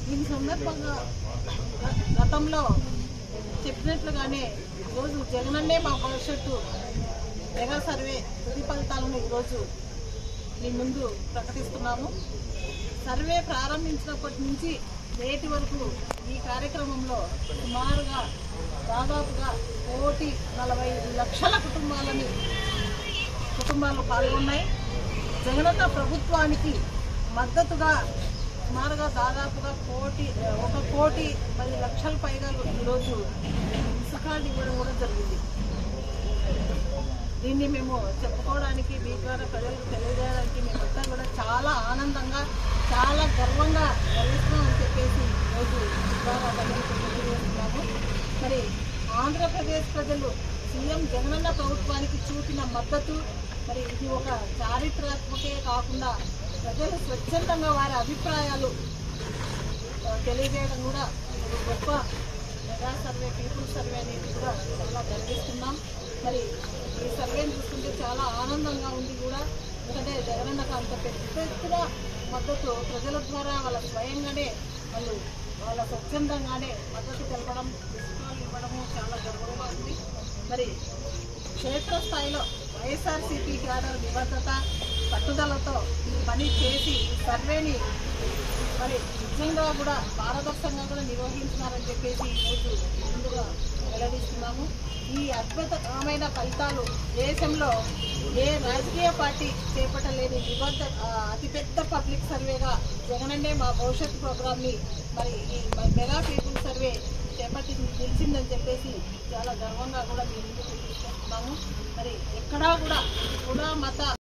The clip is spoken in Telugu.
దీని సందర్భంగా గ- గతంలో చెప్పినట్లుగానే ఈరోజు జగనన్నే మా భవిష్యత్తు మెగా సర్వే తుది ఫలితాలను ఈరోజు మీ ముందు ప్రకటిస్తున్నాము సర్వే ప్రారంభించినప్పటి నుంచి నేటి వరకు ఈ కార్యక్రమంలో సుమారుగా దాదాపుగా కోటి నలభై లక్షల కుటుంబాలని కుటుంబాలు పాల్గొన్నాయి జగనన్న ప్రభుత్వానికి మద్దతుగా సుమారుగా దాదాపుగా కోటి ఒక కోటి పది లక్షల పైగా ఈరోజు ఇసుకాలు ఇవ్వడం కూడా జరిగింది దీన్ని మేము చెప్పుకోవడానికి మీ ద్వారా ప్రజలకు తెలియజేయడానికి మేమంతా కూడా చాలా ఆనందంగా చాలా గర్వంగా గర్విస్తున్నామని చెప్పేసి ఈరోజు మీ ద్వారా ప్రజలకు తెలియజేస్తున్నాము మరి ఆంధ్రప్రదేశ్ ప్రజలు సీఎం జగనన్న ప్రభుత్వానికి చూపిన మద్దతు మరి ఇది ఒక చారిత్రాత్మకే కాకుండా ప్రజలు స్వచ్ఛందంగా వారి అభిప్రాయాలు ఆ, తెలియజేయడం కూడా ఇది గొప్ప మెగా సర్వే పీపుల్ సర్వే అనేది కూడా చాలా గర్విస్తున్నాం మరి ఈ సర్వేని చూస్తుంటే చాలా ఆనందంగా ఉంది కూడా ఎందుకంటే జగనన్నకు అంత పెద్ద ఎత్తున మద్దతు ప్రజల ద్వారా వాళ్ళ స్వయంగానే వాళ్ళు వాళ్ళ స్వచ్ఛందంగానే మద్దతు తెలపడం డిస్కౌంట్ ఇవ్వడము చాలా గర్వంగా ఉంది మరి క్షేత్రస్థాయిలో వైఎస్ఆర్సీపీ క్యాడర్ నిబద్ధత పట్టుదలతో ఈ పని చేసి ఈ సర్వేని మరి నిజంగా కూడా పారదర్శకంగా కూడా నిర్వహించినారని చెప్పేసి ఈరోజు ముందుగా వెల్లడిస్తున్నాము ఈ అద్భుతమైన ఫలితాలు దేశంలో ఏ రాజకీయ పార్టీ చేపట్టలేని నిబద్ధ ఆ, అతిపెద్ద పబ్లిక్ సర్వేగా జగనన్నే మా భవిష్యత్ ప్రోగ్రామ్ని మరి ఈ మెగా పీపుల్ సర్వే చేపట్టి నిలిచిందని చెప్పేసి చాలా గర్వంగా కూడా మేము ముందుకు తీసుకొస్తున్నాము మరి ఎక్కడా కూడా కుల మత